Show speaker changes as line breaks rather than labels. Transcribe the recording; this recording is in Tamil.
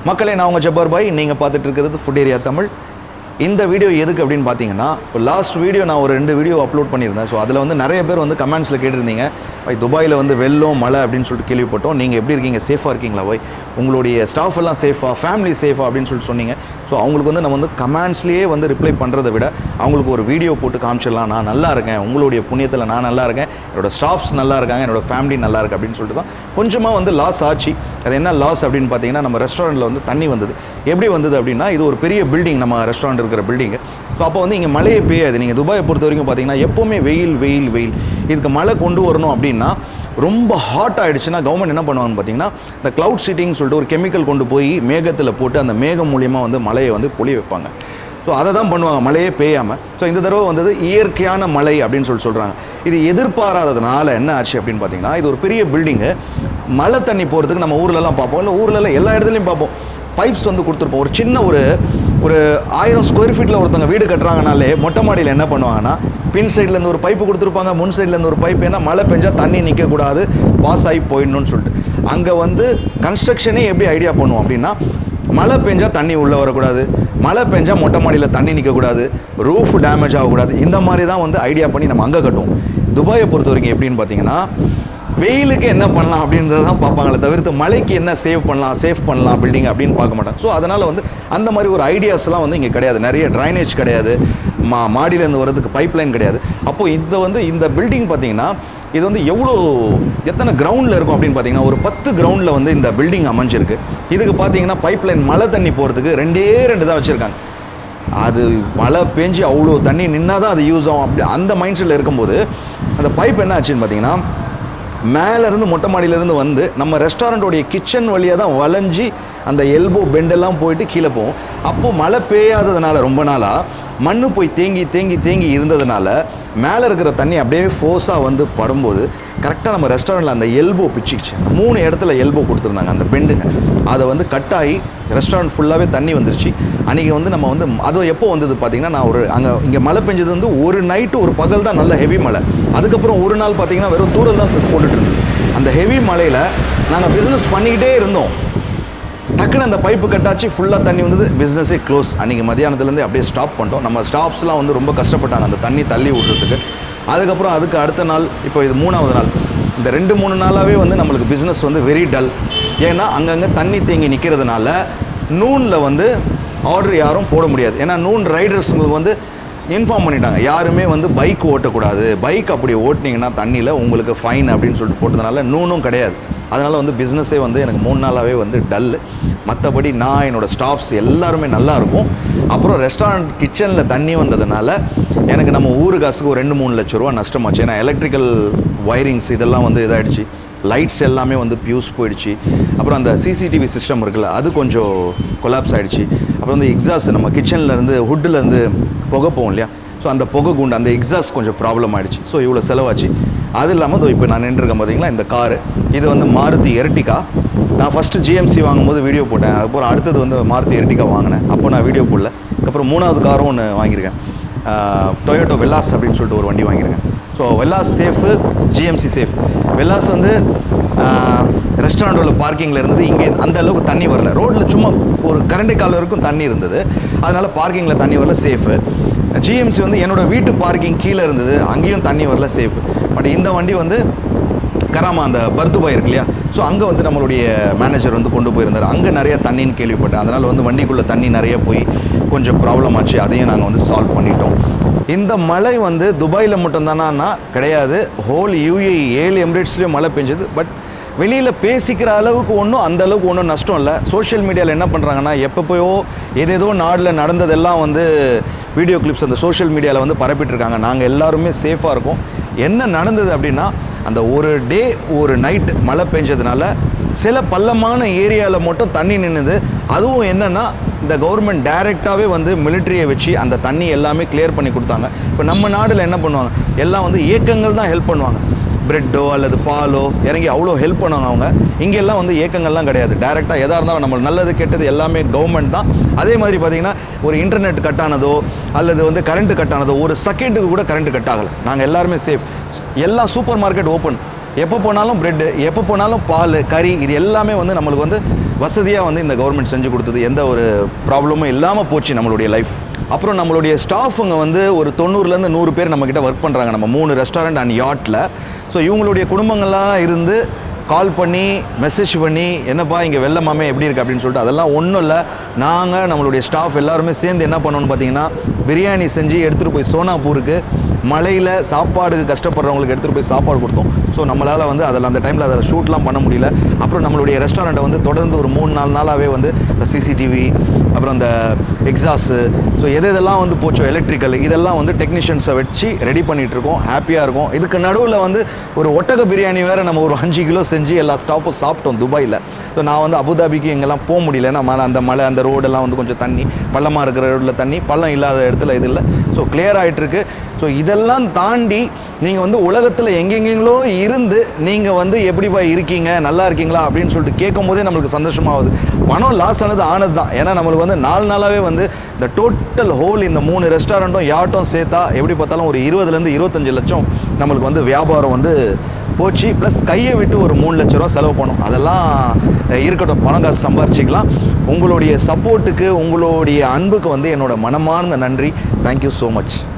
மக்களே நான் உங்கள் ஜப்பார் பாய் நீங்கள் பார்த்துட்டு இருக்கிறது ஃபுட் ஏரியா தமிழ் இந்த வீடியோ எதுக்கு அப்படின்னு பார்த்தீங்கன்னா இப்போ லாஸ்ட் வீடியோ நான் ஒரு ரெண்டு வீடியோ அப்லோட் பண்ணியிருந்தேன் ஸோ அதில் வந்து நிறைய பேர் வந்து கமெண்ட்ஸில் கேட்டிருந்தீங்க பாய் துபாயில் வந்து வெள்ளம் மழை அப்படின்னு சொல்லிட்டு கேள்விப்பட்டோம் நீங்கள் எப்படி இருக்கீங்க சேஃபாக இருக்கீங்களா பாய் உங்களுடைய ஸ்டாஃப் எல்லாம் சேஃபா ஃபேமிலி சேஃபா அப்படின்னு சொல்லிட்டு சொன்னீங்க ஸோ அவங்களுக்கு வந்து நம்ம வந்து கமெண்ட்ஸ்லேயே வந்து ரிப்ளை பண்ணுறதை விட அவங்களுக்கு ஒரு வீடியோ போட்டு காமிச்சிடலாம் நான் நல்லா இருக்கேன் உங்களுடைய புண்ணியத்தில் நான் நல்லா இருக்கேன் என்னோட ஸ்டாஃப்ஸ் நல்லா இருக்காங்க என்னோட ஃபேமிலி நல்லா இருக்கு அப்படின்னு சொல்லிட்டு தான் கொஞ்சமாக வந்து லாஸ் ஆச்சு அது என்ன லாஸ் அப்படின்னு பார்த்தீங்கன்னா நம்ம ரெஸ்டாரண்ட்டில் வந்து தண்ணி வந்தது எப்படி வந்தது அப்படின்னா இது ஒரு பெரிய பில்டிங் நம்ம ரெஸ்டாரண்ட் இருக்கிற பில்டிங்கு ஸோ அப்போ வந்து இங்கே மழையே பெய்யாது நீங்கள் துபாயை பொறுத்த வரைக்கும் பார்த்தீங்கன்னா எப்போவுமே வெயில் வெயில் வெயில் இதுக்கு மழை கொண்டு வரணும் அப்படின்னா ரொம்ப ஹாட் ஆகிடுச்சுன்னா கவர்மெண்ட் என்ன பண்ணுவாங்கன்னு பார்த்தீங்கன்னா இந்த க்ளவுட் சீட்டிங் சொல்லிட்டு ஒரு கெமிக்கல் கொண்டு போய் மேகத்தில் போட்டு அந்த மேகம் மூலியமாக வந்து மழையை வந்து பொழிய வைப்பாங்க ஸோ அதை தான் பண்ணுவாங்க மழையே பெய்யாமல் ஸோ இந்த தடவை வந்தது இயற்கையான மழை அப்படின்னு சொல்லி சொல்கிறாங்க இது எதிர்பாராததுனால என்ன ஆச்சு அப்படின்னு பார்த்தீங்கன்னா இது ஒரு பெரிய பில்டிங்கு மழை தண்ணி போகிறதுக்கு நம்ம ஊர்லலாம் பார்ப்போம் இல்லை ஊர்லலாம் எல்லா இடத்துலையும் பார்ப்போம் பைப்ஸ் வந்து கொடுத்துருப்போம் ஒரு சின்ன ஒரு ஒரு ஆயிரம் ஸ்கொயர் ஃபீட்டில் ஒருத்தவங்க வீடு கட்டுறாங்கனாலே மொட்டை மாடியில் என்ன பண்ணுவாங்கன்னா பின் சைட்லேருந்து ஒரு பைப்பு கொடுத்துருப்பாங்க முன் சைட்லேருந்து ஒரு பைப் ஏன்னா மழை பெஞ்சால் தண்ணி நிற்கக்கூடாது பாஸ் ஆகி போயிடணும்னு சொல்லிட்டு அங்கே வந்து கன்ஸ்ட்ரக்ஷனே எப்படி ஐடியா பண்ணுவோம் அப்படின்னா மழை பெஞ்சால் தண்ணி உள்ளே வரக்கூடாது மழை பெஞ்சால் மொட்டை மாடியில் தண்ணி நிற்கக்கூடாது ரூஃப் டேமேஜ் ஆகக்கூடாது இந்த மாதிரி தான் வந்து ஐடியா பண்ணி நம்ம அங்கே கட்டுவோம் துபாயை பொறுத்த வரைக்கும் எப்படின்னு பார்த்தீங்கன்னா வெயிலுக்கு என்ன பண்ணலாம் அப்படின்றத தான் பார்ப்பாங்களே தவிர்த்து மழைக்கு என்ன சேவ் பண்ணலாம் சேவ் பண்ணலாம் பில்டிங் அப்படின்னு பார்க்க மாட்டாங்க ஸோ அதனால் வந்து அந்த மாதிரி ஒரு ஐடியாஸ்லாம் வந்து இங்கே கிடையாது நிறைய ட்ரைனேஜ் கிடையாது மா மாடியிலேருந்து வரதுக்கு பைப் லைன் கிடையாது அப்போது இந்த வந்து இந்த பில்டிங் பார்த்தீங்கன்னா இது வந்து எவ்வளோ எத்தனை கிரவுண்டில் இருக்கும் அப்படின்னு பார்த்தீங்கன்னா ஒரு பத்து கிரவுண்டில் வந்து இந்த பில்டிங் அமைஞ்சிருக்கு இதுக்கு பார்த்தீங்கன்னா பைப் லைன் மழை தண்ணி போகிறதுக்கு ரெண்டே ரெண்டு தான் வச்சுருக்காங்க அது மழை பேஞ்சு அவ்வளோ தண்ணி நின்னா தான் அது யூஸ் ஆகும் அப்படி அந்த மைண்ட் செட்டில் இருக்கும்போது அந்த பைப் என்ன ஆச்சுன்னு பார்த்தீங்கன்னா மேலேருந்து மொட்டை மாடியிலேருந்து வந்து நம்ம ரெஸ்டாரண்ட்டோடைய கிச்சன் வழியாக தான் வளைஞ்சி அந்த எல்போ பெண்டெல்லாம் போயிட்டு கீழே போகும் அப்போது மழை பெய்யாததுனால ரொம்ப நாளாக மண் போய் தேங்கி தேங்கி தேங்கி இருந்ததுனால மேலே இருக்கிற தண்ணி அப்படியே ஃபோர்ஸாக வந்து படும்போது கரெக்டாக நம்ம ரெஸ்டாரண்ட்டில் அந்த எல்போ பிச்சுக்கிச்சு அந்த மூணு இடத்துல எல்போ கொடுத்துருந்தாங்க அந்த பெண்டுங்க அதை வந்து கட் ஆகி ரெஸ்டாரண்ட் ஃபுல்லாகவே தண்ணி வந்துருச்சு அன்றைக்கி வந்து நம்ம வந்து அதுவும் எப்போ வந்தது பார்த்தீங்கன்னா நான் ஒரு அங்கே இங்கே மழை பெஞ்சது வந்து ஒரு நைட்டு ஒரு பகல் தான் நல்ல ஹெவி மழை அதுக்கப்புறம் ஒரு நாள் பார்த்தீங்கன்னா வெறும் தூரல் தான் போட்டுட்டு இருந்தது அந்த ஹெவி மழையில் நாங்கள் பிஸ்னஸ் பண்ணிக்கிட்டே இருந்தோம் டக்குன்னு அந்த பைப்பு கட்டாச்சு ஃபுல்லாக தண்ணி வந்தது பிஸ்னஸே க்ளோஸ் அன்றைக்கி மதியானத்துலேருந்து அப்படியே ஸ்டாப் பண்ணிட்டோம் நம்ம ஸ்டாஃப்ஸ்லாம் வந்து ரொம்ப கஷ்டப்பட்டாங்க அந்த தண்ணி தள்ளி விட்றதுக்கு அதுக்கப்புறம் அதுக்கு அடுத்த நாள் இப்போ இது மூணாவது நாள் இந்த ரெண்டு மூணு நாளாகவே வந்து நம்மளுக்கு பிஸ்னஸ் வந்து வெரி டல் ஏன்னா அங்கங்கே தண்ணி தேங்கி நிற்கிறதுனால நூனில் வந்து ஆர்டர் யாரும் போட முடியாது ஏன்னா நூன் ரைடர்ஸுங்களுக்கு வந்து இன்ஃபார்ம் பண்ணிட்டாங்க யாருமே வந்து பைக் ஓட்டக்கூடாது பைக் அப்படி ஓட்டினீங்கன்னா தண்ணியில் உங்களுக்கு ஃபைன் அப்படின்னு சொல்லிட்டு போட்டதுனால நூனும் கிடையாது அதனால் வந்து பிஸ்னஸே வந்து எனக்கு மூணு நாளாகவே வந்து டல்லு மற்றபடி நான் என்னோடய ஸ்டாஃப்ஸ் எல்லாருமே நல்லா இருக்கும் அப்புறம் ரெஸ்டாரண்ட் கிச்சனில் தண்ணி வந்ததுனால எனக்கு நம்ம ஊரு காசுக்கு ஒரு ரெண்டு மூணு லட்ச ரூபா நஷ்டமாச்சு ஏன்னா எலக்ட்ரிக்கல் ஒயரிங்ஸ் இதெல்லாம் வந்து இதாகிடுச்சு லைட்ஸ் எல்லாமே வந்து பியூஸ் போயிடுச்சு அப்புறம் அந்த சிசிடிவி சிஸ்டம் இருக்குல்ல அது கொஞ்சம் கொலாப்ஸ் ஆகிடுச்சு அப்புறம் வந்து எக்ஸாஸ் நம்ம கிச்சன்லேருந்து ஹுட்டிலேருந்து புகை போகும் இல்லையா ஸோ அந்த புகை குண்டு அந்த எக்ஸாஸ் கொஞ்சம் ப்ராப்ளம் ஆகிடுச்சு ஸோ இவ்வளோ செலவாச்சு அது இல்லாமல் இதோ இப்போ நான் நின்றுருக்கேன் பார்த்தீங்களா இந்த காரு இது வந்து மாருதி எர்டிகா நான் ஃபஸ்ட்டு ஜிஎம்சி வாங்கும்போது வீடியோ போட்டேன் அதுக்கப்புறம் அடுத்தது வந்து மாருதி எர்டிகா வாங்கினேன் அப்போ நான் வீடியோ போடல அதுக்கப்புறம் மூணாவது காரும் ஒன்று வாங்கியிருக்கேன் டொயோட்டோ வெல்லாஸ் அப்படின்னு சொல்லிட்டு ஒரு வண்டி வாங்கியிருக்கேன் ஸோ வெல்லாஸ் சேஃபு ஜிஎம்சி சேஃப் வெல்லாஸ் வந்து ரெஸ்டாரண்ட்டோட பார்க்கிங்கில் இருந்தது இங்கே அந்த அளவுக்கு தண்ணி வரல ரோட்டில் சும்மா ஒரு கரண்டி கால் வரைக்கும் தண்ணி இருந்தது அதனால் பார்க்கிங்கில் தண்ணி வரல சேஃபு ஜிஎம்சி வந்து என்னோட வீட்டு பார்க்கிங் கீழே இருந்தது அங்கேயும் தண்ணி வரல சேஃப் பட் இந்த வண்டி வந்து கராமா அந்த பர்துபாய் இருக்கு இல்லையா ஸோ அங்கே வந்து நம்மளுடைய மேனேஜர் வந்து கொண்டு போயிருந்தார் அங்கே நிறைய தண்ணின்னு கேள்விப்பட்டேன் அதனால் வந்து வண்டிக்குள்ளே தண்ணி நிறைய போய் கொஞ்சம் ப்ராப்ளம் ஆச்சு அதையும் நாங்கள் வந்து சால்வ் பண்ணிட்டோம் இந்த மழை வந்து துபாயில் மட்டும்தானா கிடையாது ஹோல் யூஏ ஏழு எமிரேட்ஸ்லேயும் மழை பெஞ்சது பட் வெளியில் பேசிக்கிற அளவுக்கு ஒன்றும் அந்த அளவுக்கு ஒன்றும் நஷ்டம் இல்லை சோஷியல் மீடியாவில் என்ன பண்ணுறாங்கன்னா எப்பப்போயோ ஏதேதோ நாடில் நடந்ததெல்லாம் வந்து வீடியோ கிளிப்ஸ் அந்த சோஷியல் மீடியாவில் வந்து பரப்பிட்டு இருக்காங்க நாங்கள் எல்லாருமே சேஃபாக இருக்கோம் என்ன நடந்தது அப்படின்னா அந்த ஒரு டே ஒரு நைட் மழை பெஞ்சதுனால சில பள்ளமான ஏரியாவில் மட்டும் தண்ணி நின்றுது அதுவும் என்னென்னா இந்த கவர்மெண்ட் டைரெக்டாகவே வந்து மிலிட்ரியை வச்சு அந்த தண்ணி எல்லாமே கிளியர் பண்ணி கொடுத்தாங்க இப்போ நம்ம நாடில் என்ன பண்ணுவாங்க எல்லாம் வந்து இயக்கங்கள் தான் ஹெல்ப் பண்ணுவாங்க பிரெட்டோ அல்லது பாலோ இறங்கி அவ்வளோ ஹெல்ப் பண்ணுவாங்க அவங்க இங்கெல்லாம் வந்து இயக்கங்கள்லாம் கிடையாது டேரெக்டாக எதாக இருந்தாலும் நம்ம நல்லது கெட்டது எல்லாமே கவர்மெண்ட் தான் அதே மாதிரி பார்த்தீங்கன்னா ஒரு இன்டர்நெட் கட் ஆனதோ அல்லது வந்து கரண்ட் கட் ஆனதோ ஒரு செகண்டுக்கு கூட கரண்ட் கட் ஆகலை நாங்கள் எல்லாருமே சேஃப் எல்லா சூப்பர் மார்க்கெட் ஓப்பன் எப்போ போனாலும் பிரெட்டு எப்போ போனாலும் பால் கறி இது எல்லாமே வந்து நம்மளுக்கு வந்து வசதியாக வந்து இந்த கவர்மெண்ட் செஞ்சு கொடுத்தது எந்த ஒரு ப்ராப்ளமும் இல்லாமல் போச்சு நம்மளுடைய லைஃப் அப்புறம் நம்மளுடைய ஸ்டாஃபுங்க வந்து ஒரு தொண்ணூறுலேருந்து நூறு பேர் நம்மக்கிட்ட ஒர்க் பண்ணுறாங்க நம்ம மூணு ரெஸ்டாரண்ட் அண்ட் யாட்டில் ஸோ இவங்களுடைய குடும்பங்கள்லாம் இருந்து கால் பண்ணி மெசேஜ் பண்ணி என்னப்பா இங்கே வெள்ளமாமே எப்படி இருக்குது அப்படின்னு சொல்லிட்டு அதெல்லாம் ஒன்றும் இல்லை நாங்கள் நம்மளுடைய ஸ்டாஃப் எல்லாருமே சேர்ந்து என்ன பண்ணோம்னு பார்த்தீங்கன்னா பிரியாணி செஞ்சு எடுத்துகிட்டு போய் சோனாப்பூருக்கு மலையில் சாப்பாடுக்கு கஷ்டப்படுறவங்களுக்கு எடுத்துகிட்டு போய் சாப்பாடு கொடுத்தோம் ஸோ நம்மளால் வந்து அதில் அந்த டைமில் அதை ஷூட்லாம் பண்ண முடியல அப்புறம் நம்மளுடைய ரெஸ்டாரண்ட்டை வந்து தொடர்ந்து ஒரு மூணு நாலு நாளாகவே வந்து இந்த சிசிடிவி அப்புறம் அந்த எக்ஸாஸு ஸோ எது எதெல்லாம் வந்து போச்சோ எலக்ட்ரிக்கல் இதெல்லாம் வந்து டெக்னீஷியன்ஸை வச்சு ரெடி பண்ணிட்டு இருக்கோம் ஹாப்பியாக இருக்கும் இதுக்கு நடுவில் வந்து ஒரு ஒட்டக பிரியாணி வேறு நம்ம ஒரு அஞ்சு கிலோ செஞ்சு எல்லா ஸ்டாஃபும் சாப்பிட்டோம் துபாயில் ஸோ நான் வந்து அபுதாபிக்கு எங்கெல்லாம் போக முடியல ஏன்னா மலை அந்த மலை அந்த ரோடெல்லாம் வந்து கொஞ்சம் தண்ணி பள்ளமாக இருக்கிற ரோட்டில் தண்ணி பள்ளம் இல்லாத இடத்துல இது இல்லை ஸோ கிளியர் ஆகிட்டுருக்கு ஸோ இதெல்லாம் தாண்டி நீங்கள் வந்து உலகத்தில் எங்கெங்கெங்களோ இருந்து நீங்கள் வந்து எப்படிப்பா இருக்கீங்க நல்லா இருக்கீங்களா அப்படின்னு சொல்லிட்டு கேட்கும் போதே நம்மளுக்கு சந்தோஷமாகுது பணம் லாஸ் ஆனது ஆனது தான் ஏன்னா நம்மளுக்கு வந்து நாலு நாளாகவே வந்து இந்த டோட்டல் ஹோல் இந்த மூணு ரெஸ்டாரண்ட்டும் யாட்டும் சேர்த்தா எப்படி பார்த்தாலும் ஒரு இருபதுலேருந்து இருபத்தஞ்சு லட்சம் நம்மளுக்கு வந்து வியாபாரம் வந்து போச்சு ப்ளஸ் கையை விட்டு ஒரு மூணு லட்ச ரூபா செலவு பண்ணோம் அதெல்லாம் அஹ், இருக்கட்டும் பணம் காசு சம்பாரிச்சிக்கலாம் உங்களுடைய சப்போர்ட்டுக்கு உங்களுடைய அன்புக்கு வந்து என்னோட மனமார்ந்த நன்றி தேங்க்யூ ஸோ மச்